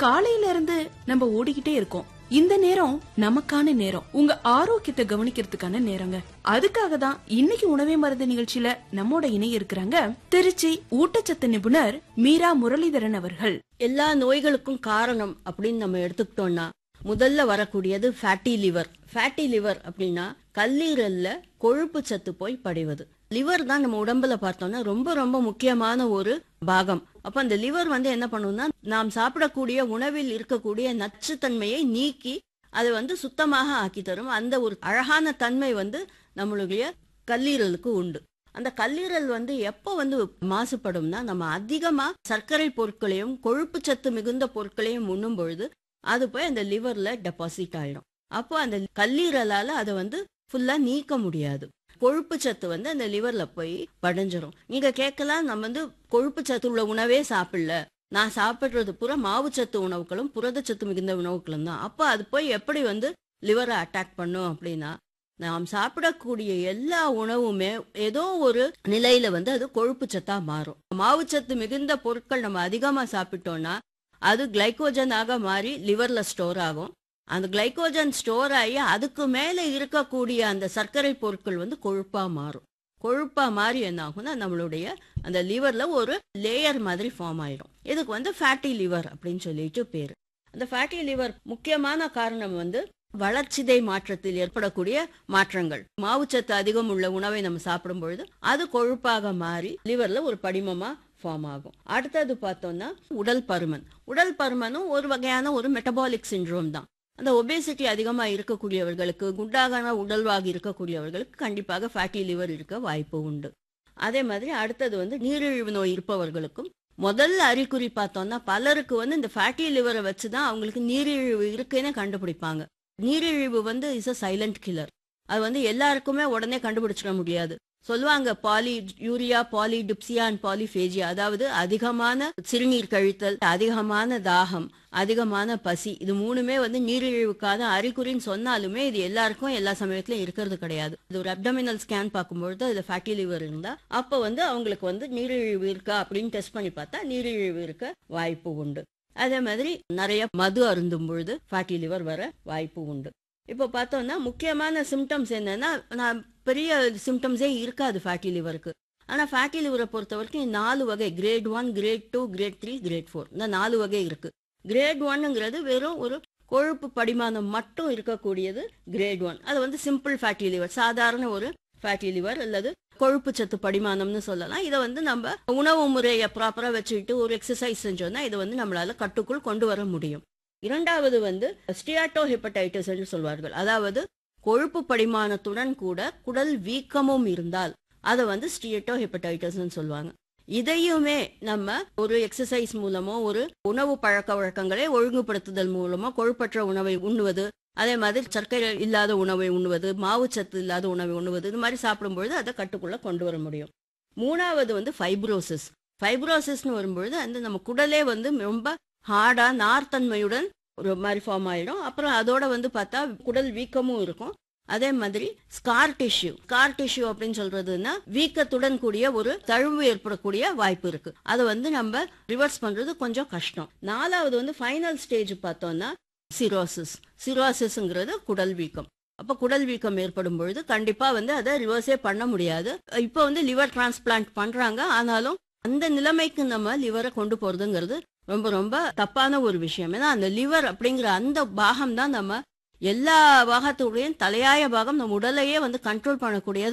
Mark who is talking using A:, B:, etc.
A: காலையில இருந்து நம்ம ஓடிக்கிட்டே இருக்கோம் இந்த நேரம் நமக்கான நேரம் உங்க ஆரோக்கியத்தை கவனிக்கிறதுக்கான நேரங்க அதுக்காக தான் இன்னைக்கு உணவே மருந்து நிகழ்ச்சியில நம்மோட இணைய இருக்கிறாங்க திருச்சி ஊட்டச்சத்து நிபுணர் மீரா முரளிதரன் அவர்கள்
B: எல்லா நோய்களுக்கும் காரணம் அப்படின்னு நம்ம எடுத்துக்கிட்டோம்னா முதல்ல வரக்கூடியது ஃபேட்டி லிவர் ஃபேட்டி லிவர் அப்படின்னா கல்லீரல்ல கொழுப்பு சத்து போய் படிவது லிவர் தான் நம்ம உடம்புல பார்த்தோம்னா ரொம்ப ரொம்ப முக்கியமான ஒரு பாகம் அப்ப அந்த லிவர் வந்து என்ன பண்ணும்னா நாம் சாப்பிடக்கூடிய உணவில் இருக்கக்கூடிய நச்சுத்தன்மையை நீக்கி அதை வந்து சுத்தமாக ஆக்கி தரும் அந்த ஒரு அழகான தன்மை வந்து நம்மளுடைய கல்லீரலுக்கு உண்டு அந்த கல்லீரல் வந்து எப்போ வந்து மாசுபடும்னா நம்ம அதிகமா சர்க்கரை பொருட்களையும் கொழுப்பு சத்து மிகுந்த பொருட்களையும் உண்ணும் பொழுது அது போய் அந்த லிவர்ல டெபாசிட் ஆயிடும் அப்போ அந்த கல்லீரலால அதை வந்து ஃபுல்லா நீக்க முடியாது கொழுப்பு சத்து வந்து அந்த லிவர்ல போய் படிஞ்சிரும் நீங்க கேட்கலாம் நம்ம வந்து கொழுப்பு சத்து உள்ள உணவே சாப்பிடல நான் சாப்பிடுறது பூரா மாவுச்சத்து உணவுகளும் புரதச்சத்து மிகுந்த உணவுகளும் தான் அப்போ அது போய் எப்படி வந்து லிவரை அட்டாக் பண்ணும் அப்படின்னா நாம் சாப்பிடக்கூடிய எல்லா உணவுமே ஏதோ ஒரு நிலையில வந்து அது கொழுப்பு சத்தா மாறும் மாவுச்சத்து மிகுந்த பொருட்கள் நம்ம அதிகமா சாப்பிட்டோம்னா அது கிளைக்கோஜனாக மாறி லிவர்ல ஸ்டோர் ஆகும் அந்த கிளைக்கோஜன் ஸ்டோர் ஆகி அதுக்கு மேல இருக்கக்கூடிய அந்த சர்க்கரை பொருட்கள் வந்து கொழுப்பா மாறும் கொழுப்பா மாறி என்ன ஆகும்னா நம்மளுடைய அந்த லிவர்ல ஒரு லேயர் மாதிரி ஃபார்ம் ஆயிடும் இதுக்கு வந்து ஃபேட்டி லிவர் அப்படின்னு சொல்லிட்டு பேரு அந்த ஃபேட்டி லிவர் முக்கியமான காரணம் வந்து வளர்ச்சிதை மாற்றத்தில் ஏற்படக்கூடிய மாற்றங்கள் மாவுச்சத்து அதிகம் உள்ள உணவை நம்ம சாப்பிடும் பொழுது அது கொழுப்பாக மாறி லிவர்ல ஒரு படிமமா ஃபார்ம் ஆகும் அடுத்தது பார்த்தோம்னா உடல் பருமன் உடல் பருமனும் ஒரு வகையான ஒரு மெட்டபாலிக் சிண்ட்ரோம் தான் அந்த ஒபேசிட்டி அதிகமாக இருக்கக்கூடியவர்களுக்கு குண்டாகான உடல்வாக இருக்கக்கூடியவர்களுக்கு கண்டிப்பாக ஃபேட்டி லிவர் இருக்க வாய்ப்பு உண்டு அதே மாதிரி அடுத்தது வந்து நீரிழிவு நோய் இருப்பவர்களுக்கும் முதல்ல அறிகுறி பார்த்தோம்னா பலருக்கு வந்து இந்த ஃபேட்டி லிவரை வச்சு தான் அவங்களுக்கு நீரிழிவு இருக்குன்னு கண்டுபிடிப்பாங்க நீரிழிவு வந்து இஸ் அ சைலண்ட் கில்லர் அது வந்து எல்லாருக்குமே உடனே கண்டுபிடிச்சிட முடியாது சொல்லுவாங்க polyuria polydipsia polyphagia அதாவது அதிகமான சிறுநீர் கழித்தல் அதிகமான தாகம் அதிகமான பசி இது மூணுமே வந்து நீரிழிவுக்கான அறிகுறின்னு சொன்னாலுமே இது எல்லாருக்கும் எல்லா சமயத்திலும் இருக்கிறது கிடையாது இது ஒரு அப்டமினல் ஸ்கேன் பார்க்கும்பொழுது அதுல ஃபேட்டி லிவர் இருந்தா அப்ப வந்து அவங்களுக்கு வந்து நீரிழிவு இருக்கா அப்படின்னு டெஸ்ட் பண்ணி பார்த்தா நீரிழிவு இருக்க வாய்ப்பு உண்டு அதே மாதிரி நிறைய மது அருந்தும் பொழுது ஃபேட்டி லிவர் வர வாய்ப்பு உண்டு இப்போ பார்த்தோம்னா முக்கியமான சிம்டம்ஸ் என்னன்னா நான் பெரிய சிம்டம்ஸே இருக்காது ஃபேட்டி லிவருக்கு ஆனால் ஃபேட்டி லிவரை பொறுத்த வரைக்கும் நாலு வகை grade one grade two grade three grade four இந்த நாலு வகை இருக்கு கிரேட் ஒன்னுங்கிறது வெறும் ஒரு கொழுப்பு படிமானம் மட்டும் இருக்கக்கூடியது கிரேட் ஒன் அது வந்து சிம்பிள் ஃபேட்டி லிவர் சாதாரண ஒரு ஃபேட்டி லிவர் அல்லது கொழுப்பு சத்து படிமானம்னு சொல்லலாம் இதை வந்து நம்ம உணவு முறையை ப்ராப்பரா வச்சுக்கிட்டு ஒரு எக்ஸசைஸ் செஞ்சோம்னா இதை வந்து நம்மளால கட்டுக்குள் கொண்டு வர முடியும் இரண்டாவது வந்து ஸ்டியாட்டோ ஹெப்படைட்டிஸ் என்று சொல்வார்கள் அதாவது கொழுப்பு படிமானத்துடன் கூட குடல் வீக்கமும் இருந்தால் அதை வந்து ஸ்டியட்டோ ஹெப்படைட்டிஸ்னு சொல்லுவாங்க இதையுமே நம்ம ஒரு எக்ஸசைஸ் மூலமோ ஒரு உணவு பழக்க வழக்கங்களை ஒழுங்குபடுத்துதல் மூலமோ கொழுப்பற்ற உணவை உண்ணுவது அதே மாதிரி சர்க்கரை இல்லாத உணவை உண்ணுவது மாவுச்சத்து இல்லாத உணவை உண்ணுவது இது மாதிரி சாப்பிடும்பொழுது அதை கட்டுக்குள்ள கொண்டு வர முடியும் மூணாவது வந்து ஃபைப்ரோசிஸ் ஃபைப்ரோசிஸ்னு வரும்பொழுது அந்த நம்ம குடலே வந்து ரொம்ப ஹார்டா நார்த்தன்மையுடன் ஒரு மாதிரி ஃபார்ம் ஆயிடும் அப்புறம் அதோட வந்து பார்த்தா குடல் வீக்கமும் இருக்கும் அதே மாதிரி ஸ்கார் டிஷ்யூ ஸ்கார் டிஷ்யூ அப்படின்னு சொல்றதுன்னா வீக்கத்துடன் கூடிய ஒரு தழுவு ஏற்படக்கூடிய வாய்ப்பு இருக்கு அதை வந்து நம்ம ரிவர்ஸ் பண்றது கொஞ்சம் கஷ்டம் நாலாவது வந்து ஃபைனல் ஸ்டேஜ் பார்த்தோம்னா சிரோசிஸ் சிரோசிஸ்ங்கிறது குடல் வீக்கம் அப்போ குடல் வீக்கம் ஏற்படும் பொழுது கண்டிப்பா வந்து அதை ரிவர்ஸே பண்ண முடியாது இப்போ வந்து லிவர் டிரான்ஸ்பிளான்ட் பண்றாங்க ஆனாலும் அந்த நிலைமைக்கு நம்ம லிவரை கொண்டு போறதுங்கிறது ரொம்ப ரொம்ப தப்பான ஒரு விஷயம் ஏன்னா அந்த லிவர் அப்படிங்கிற அந்த பாகம் தான் நம்ம எல்லா பாகத்துடையும் தலையாய பாகம் நம்ம உடலையே வந்து கண்ட்ரோல் பண்ணக்கூடியது